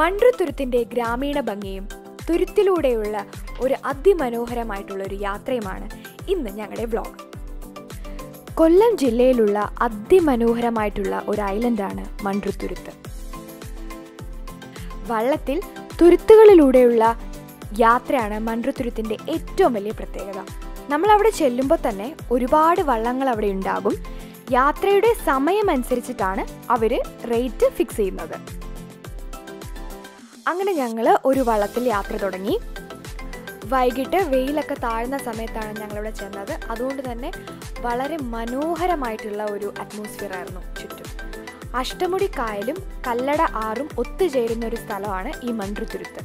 മൺട്രുത്തുരുത്തിൻ്റെ ഗ്രാമീണ ഭംഗിയും തുരുത്തിലൂടെയുള്ള ഒരു അതിമനോഹരമായിട്ടുള്ള ഒരു യാത്രയുമാണ് ഇന്ന് ഞങ്ങളുടെ വ്ളോഗ് കൊല്ലം ജില്ലയിലുള്ള അതിമനോഹരമായിട്ടുള്ള ഒരു ഐലൻഡാണ് മൺട്രുത്തുരുത്ത് വള്ളത്തിൽ തുരുത്തുകളിലൂടെയുള്ള യാത്രയാണ് മൺട്രുത്തുരുത്തിൻ്റെ ഏറ്റവും വലിയ പ്രത്യേകത നമ്മൾ അവിടെ ചെല്ലുമ്പോൾ തന്നെ ഒരുപാട് വള്ളങ്ങൾ അവിടെ ഉണ്ടാകും യാത്രയുടെ സമയമനുസരിച്ചിട്ടാണ് അവർ റേറ്റ് ഫിക്സ് ചെയ്യുന്നത് അങ്ങനെ ഞങ്ങൾ ഒരു വള്ളത്തിൽ യാത്ര തുടങ്ങി വൈകിട്ട് വെയിലൊക്കെ താഴ്ന്ന സമയത്താണ് ഞങ്ങളിവിടെ ചെന്നത് അതുകൊണ്ട് തന്നെ വളരെ മനോഹരമായിട്ടുള്ള ഒരു അറ്റ്മോസ്ഫിയർ ആയിരുന്നു ചുറ്റും അഷ്ടമുടി കായലും കല്ലട ആറും ഒത്തുചേരുന്ന ഒരു സ്ഥലമാണ് ഈ മൺട്രുത്തുരുത്ത്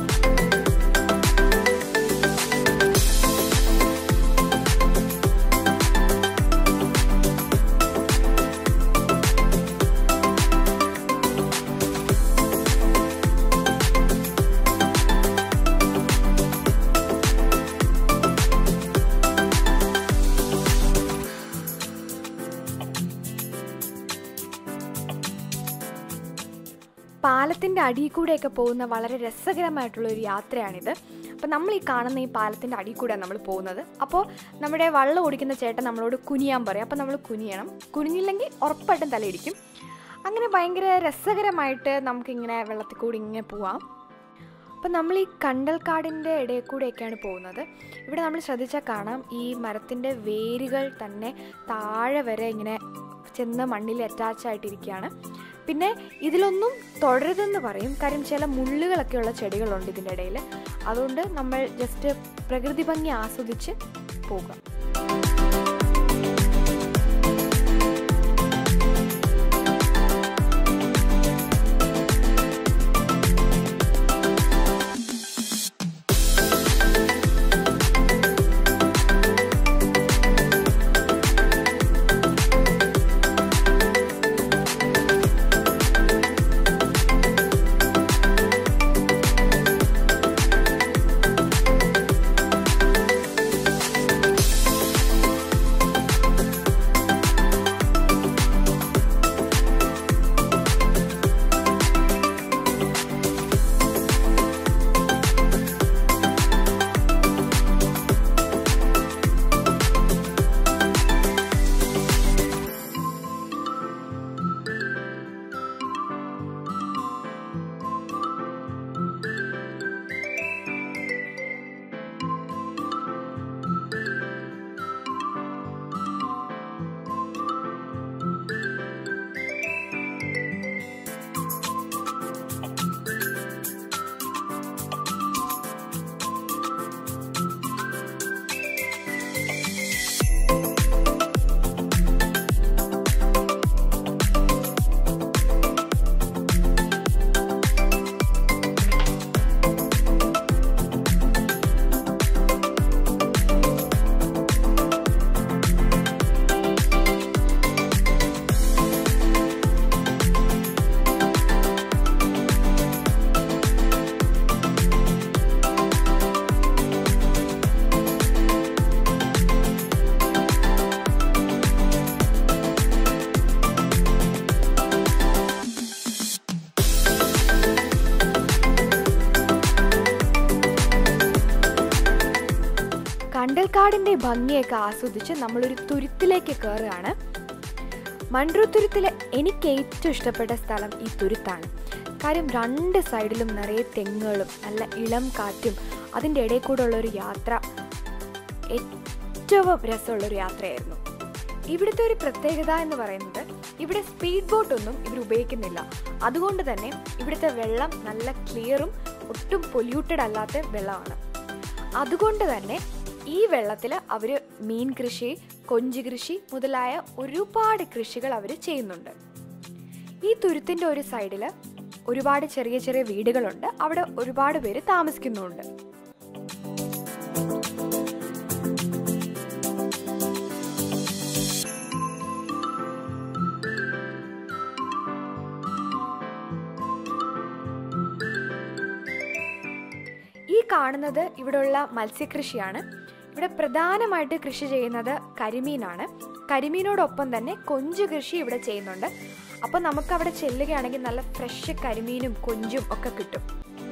പാലത്തിൻ്റെ അടിയിൽ കൂടെയൊക്കെ പോകുന്ന വളരെ രസകരമായിട്ടുള്ള ഒരു യാത്രയാണിത് അപ്പോൾ നമ്മൾ ഈ കാണുന്ന ഈ പാലത്തിൻ്റെ അടിയിൽ കൂടെയാണ് നമ്മൾ പോകുന്നത് അപ്പോൾ നമ്മുടെ വള്ളം ഓടിക്കുന്ന ചേട്ടൻ നമ്മളോട് കുനിയാൻ പറയും അപ്പോൾ നമ്മൾ കുനിയണം കുനിഞ്ഞില്ലെങ്കിൽ ഉറപ്പായിട്ടും തലയിടിക്കും അങ്ങനെ ഭയങ്കര രസകരമായിട്ട് നമുക്കിങ്ങനെ വെള്ളത്തിൽ കൂടി ഇങ്ങനെ പോവാം അപ്പം നമ്മൾ ഈ കണ്ടൽക്കാടിൻ്റെ ഇടയിൽ കൂടെയൊക്കെയാണ് പോകുന്നത് ഇവിടെ നമ്മൾ ശ്രദ്ധിച്ചാൽ കാണാം ഈ മരത്തിൻ്റെ വേരുകൾ തന്നെ താഴെ വരെ ഇങ്ങനെ ചെന്ന് മണ്ണിൽ അറ്റാച്ച് ആയിട്ടിരിക്കുകയാണ് പിന്നെ ഇതിലൊന്നും തുടരുതെന്ന് പറയും കാര്യം ചില മുള്ളുകളൊക്കെ ഉള്ള ചെടികളുണ്ട് ഇതിൻ്റെ ഇടയിൽ അതുകൊണ്ട് നമ്മൾ ജസ്റ്റ് പ്രകൃതി ഭംഗി ആസ്വദിച്ച് പോകുക കണ്ടൽക്കാടിൻ്റെ ഭംഗിയൊക്കെ ആസ്വദിച്ച് നമ്മളൊരു തുരുത്തിലേക്ക് കയറുകയാണ് മൺട്രു തുരുത്തിൽ എനിക്ക് ഏറ്റവും ഇഷ്ടപ്പെട്ട സ്ഥലം ഈ തുരുത്താണ് കാര്യം രണ്ട് സൈഡിലും നിറയെ തെങ്ങുകളും നല്ല ഇളം കാറ്റും അതിൻ്റെ ഇടയിൽ കൂടെ ഉള്ളൊരു യാത്ര ഏറ്റവും രസമുള്ളൊരു യാത്രയായിരുന്നു ഇവിടുത്തെ ഒരു പ്രത്യേകത എന്ന് പറയുന്നത് ഇവിടെ സ്പീഡ് ബോട്ടൊന്നും ഇവർ ഉപയോഗിക്കുന്നില്ല അതുകൊണ്ട് തന്നെ ഇവിടുത്തെ വെള്ളം നല്ല ക്ലിയറും ഒട്ടും പൊല്യൂട്ടഡ് അല്ലാത്ത വെള്ളമാണ് അതുകൊണ്ട് തന്നെ ഈ വെള്ളത്തിൽ അവർ മീൻ കൃഷി കൊഞ്ച് കൃഷി മുതലായ ഒരുപാട് കൃഷികൾ അവർ ചെയ്യുന്നുണ്ട് ഈ തുരുത്തിൻ്റെ ഒരു സൈഡിൽ ഒരുപാട് ചെറിയ ചെറിയ വീടുകളുണ്ട് അവിടെ ഒരുപാട് പേര് താമസിക്കുന്നുമുണ്ട് ഈ കാണുന്നത് ഇവിടെയുള്ള മത്സ്യകൃഷിയാണ് ഇവിടെ പ്രധാനമായിട്ട് കൃഷി ചെയ്യുന്നത് കരിമീനാണ് കരിമീനോടൊപ്പം തന്നെ കൊഞ്ച് കൃഷി ഇവിടെ ചെയ്യുന്നുണ്ട് അപ്പോൾ നമുക്ക് അവിടെ ചെല്ലുകയാണെങ്കിൽ നല്ല ഫ്രഷ് കരിമീനും കൊഞ്ചും ഒക്കെ കിട്ടും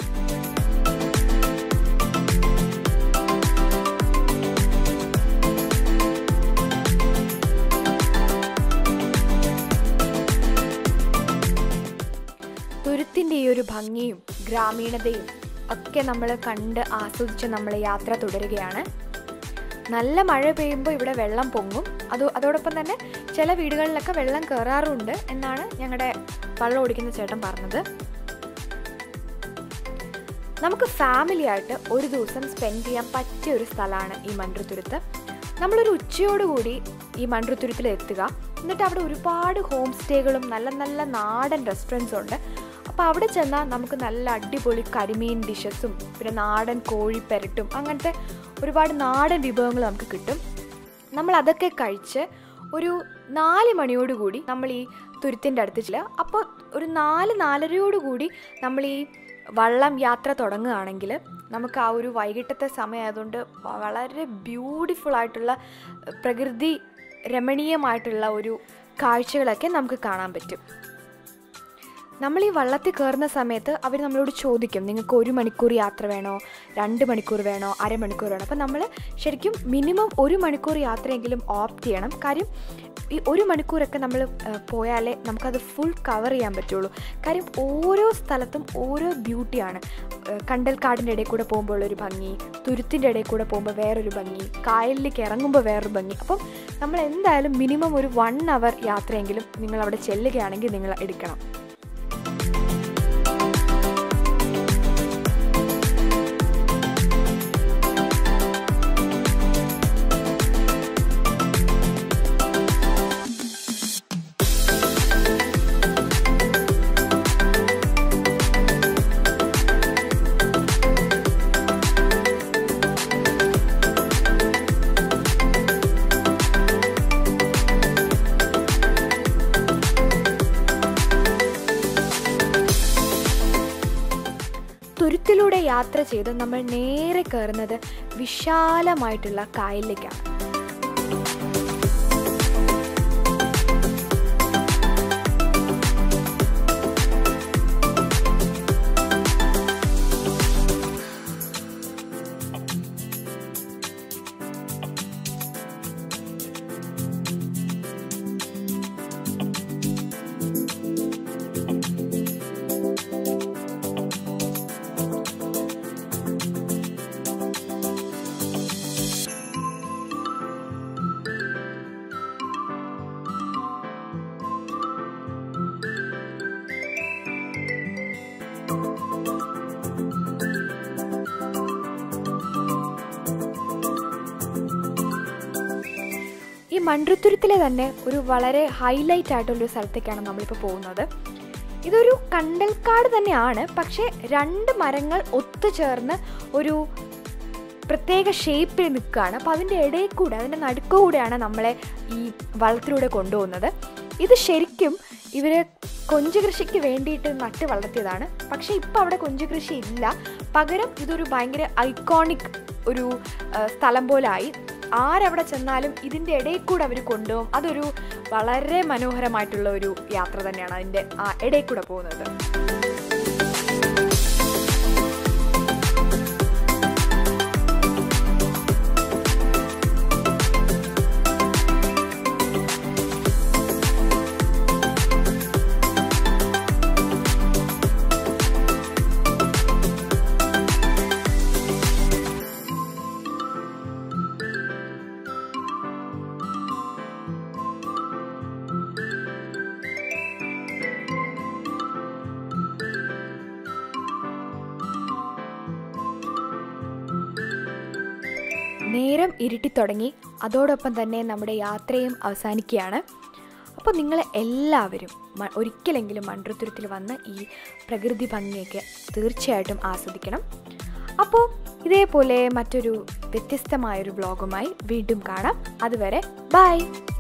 തുരുത്തിൻ്റെ ഈ ഒരു ഭംഗിയും ഗ്രാമീണതയും ഒക്കെ നമ്മൾ കണ്ട് ആസ്വദിച്ച് നമ്മൾ യാത്ര തുടരുകയാണ് നല്ല മഴ പെയ്യുമ്പോൾ ഇവിടെ വെള്ളം പൊങ്ങും അത് അതോടൊപ്പം തന്നെ ചില വീടുകളിലൊക്കെ വെള്ളം കയറാറുണ്ട് എന്നാണ് ഞങ്ങളുടെ വള്ളം ഓടിക്കുന്ന ചേട്ടൻ പറഞ്ഞത് നമുക്ക് ഫാമിലി ആയിട്ട് ഒരു ദിവസം സ്പെൻഡ് ചെയ്യാൻ പറ്റിയ ഒരു സ്ഥലമാണ് ഈ മൺട്രുത്തുരുത്ത് നമ്മളൊരു ഉച്ചയോടുകൂടി ഈ മൺട്രുത്തുരുത്തിൽ എത്തുക എന്നിട്ട് അവിടെ ഒരുപാട് ഹോം സ്റ്റേകളും നല്ല നല്ല നാടൻ റെസ്റ്റോറൻറ്റ്സും ഉണ്ട് അപ്പോൾ അവിടെ ചെന്നാൽ നമുക്ക് നല്ല അടിപൊളി കരിമീൻ ഡിഷസും പിന്നെ നാടൻ കോഴി പെരട്ടും അങ്ങനത്തെ ഒരുപാട് നാടൻ വിഭവങ്ങൾ നമുക്ക് കിട്ടും നമ്മൾ അതൊക്കെ കഴിച്ച് ഒരു നാല് മണിയോടുകൂടി നമ്മൾ ഈ തുരുത്തിൻ്റെ അടുത്ത് ചെല്ലുക അപ്പോൾ ഒരു നാല് നാലരയോടുകൂടി നമ്മൾ ഈ വള്ളം യാത്ര തുടങ്ങുകയാണെങ്കിൽ നമുക്ക് ആ ഒരു വൈകിട്ടത്തെ സമയമായതുകൊണ്ട് വളരെ ബ്യൂട്ടിഫുൾ ആയിട്ടുള്ള പ്രകൃതി രമണീയമായിട്ടുള്ള ഒരു കാഴ്ചകളൊക്കെ നമുക്ക് കാണാൻ പറ്റും നമ്മൾ ഈ വള്ളത്തിൽ കയറുന്ന സമയത്ത് അവർ നമ്മളോട് ചോദിക്കും നിങ്ങൾക്ക് ഒരു മണിക്കൂർ യാത്ര വേണോ രണ്ട് മണിക്കൂർ വേണോ അരമണിക്കൂർ വേണോ അപ്പോൾ നമ്മൾ ശരിക്കും മിനിമം ഒരു മണിക്കൂർ യാത്രയെങ്കിലും ഓപ്റ്റ് ചെയ്യണം കാര്യം ഈ ഒരു മണിക്കൂറൊക്കെ നമ്മൾ പോയാലേ നമുക്കത് ഫുൾ കവർ ചെയ്യാൻ പറ്റുള്ളൂ കാര്യം ഓരോ സ്ഥലത്തും ഓരോ ബ്യൂട്ടിയാണ് കണ്ടൽക്കാടിൻ്റെ ഇടയിൽ കൂടെ പോകുമ്പോൾ ഒരു ഭംഗി തുരുത്തിൻ്റെ ഇടയിൽ കൂടെ പോകുമ്പോൾ വേറൊരു ഭംഗി കായലിലേക്ക് ഇറങ്ങുമ്പോൾ വേറൊരു ഭംഗി അപ്പം നമ്മൾ എന്തായാലും മിനിമം ഒരു വൺ അവർ യാത്രയെങ്കിലും നിങ്ങൾ അവിടെ ചെല്ലുകയാണെങ്കിൽ നിങ്ങൾ എടുക്കണം തുരുത്തിലൂടെ യാത്ര ചെയ്ത് നമ്മൾ നേരെ കയറുന്നത് വിശാലമായിട്ടുള്ള കായലിലേക്കാണ് ഈ മൺട്രുത്തുരുത്തിലെ തന്നെ ഒരു വളരെ ഹൈലൈറ്റ് ആയിട്ടുള്ളൊരു സ്ഥലത്തേക്കാണ് നമ്മളിപ്പോൾ പോകുന്നത് ഇതൊരു കണ്ടൽക്കാട് തന്നെയാണ് പക്ഷേ രണ്ട് മരങ്ങൾ ഒത്തുചേർന്ന് ഒരു പ്രത്യേക ഷേപ്പിൽ നിൽക്കുകയാണ് അപ്പോൾ അതിൻ്റെ ഇടയിൽ കൂടെ അതിൻ്റെ നടുക്കുകൂടെയാണ് നമ്മളെ ഈ വള്ളത്തിലൂടെ കൊണ്ടുപോകുന്നത് ഇത് ശരിക്കും ഇവർ കൊഞ്ച് കൃഷിക്ക് വേണ്ടിയിട്ട് നട്ട് വളർത്തിയതാണ് പക്ഷേ ഇപ്പോൾ അവിടെ കൊഞ്ച് കൃഷി ഇല്ല പകരം ഇതൊരു ഭയങ്കര ഐക്കോണിക് ഒരു ആ, സ്ഥലം പോലായി ആരവിടെ ചെന്നാലും ഇതിൻ്റെ ഇടയിൽ കൂടെ അവർ കൊണ്ടുപോകും അതൊരു വളരെ മനോഹരമായിട്ടുള്ള ഒരു യാത്ര തന്നെയാണ് അതിൻ്റെ ആ ഇടയിൽ കൂടെ പോകുന്നത് നേരം ഇരുട്ടിത്തുടങ്ങി അതോടൊപ്പം തന്നെ നമ്മുടെ യാത്രയും അവസാനിക്കുകയാണ് അപ്പോൾ നിങ്ങൾ എല്ലാവരും മ- ഒരിക്കലെങ്കിലും മൺട്രുത്തുരുത്തിൽ വന്ന് ഈ പ്രകൃതി ഭംഗിയൊക്കെ തീർച്ചയായിട്ടും ആസ്വദിക്കണം അപ്പോൾ ഇതേപോലെ മറ്റൊരു വ്യത്യസ്തമായൊരു വ്ളോഗുമായി വീണ്ടും കാണാം അതുവരെ ബൈ